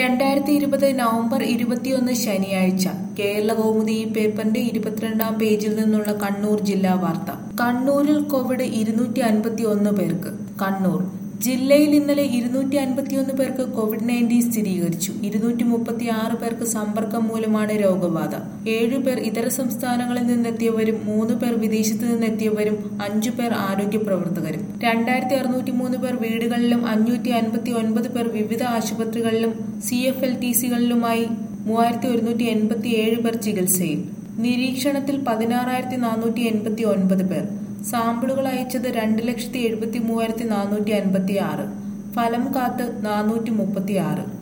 രണ്ടായിരത്തി ഇരുപത് നവംബർ ഇരുപത്തിയൊന്ന് ശനിയാഴ്ച കേരള കൗമുദി ഈ പേപ്പറിന്റെ ഇരുപത്തിരണ്ടാം പേജിൽ നിന്നുള്ള കണ്ണൂർ ജില്ലാ വാർത്ത കണ്ണൂരിൽ കോവിഡ് ഇരുന്നൂറ്റി അൻപത്തി ഒന്ന് പേർക്ക് കണ്ണൂർ ജില്ലയിൽ ഇന്നലെ ഇരുന്നൂറ്റി അൻപത്തിയൊന്ന് പേർക്ക് കോവിഡ് നയൻറ്റീൻ സ്ഥിരീകരിച്ചു ഇരുന്നൂറ്റി മുപ്പത്തി ആറ് പേർക്ക് സമ്പർക്കം മൂലമാണ് രോഗബാധ ഏഴു പേർ ഇതര സംസ്ഥാനങ്ങളിൽ നിന്നെത്തിയവരും മൂന്ന് പേർ വിദേശത്ത് നിന്നെത്തിയവരും അഞ്ചു പേർ ആരോഗ്യ പ്രവർത്തകരും രണ്ടായിരത്തി അറുന്നൂറ്റി മൂന്ന് പേർ വീടുകളിലും അഞ്ഞൂറ്റി അൻപത്തി ഒൻപത് പേർ വിവിധ ആശുപത്രികളിലും സി എഫ് എൽ ടി സികളിലുമായി മൂവായിരത്തി ഒരുന്നൂറ്റി എൺപത്തി ഏഴ് പേർ ചികിത്സയിൽ നിരീക്ഷണത്തിൽ പതിനാറായിരത്തി നാനൂറ്റി എൺപത്തി ഒൻപത് പേർ സാമ്പിളുകൾ അയച്ചത് രണ്ട് ലക്ഷത്തി എഴുപത്തി മൂവായിരത്തി നാനൂറ്റി അൻപത്തി ആറ് ഫലം കാത്ത് നാനൂറ്റി മുപ്പത്തി ആറ്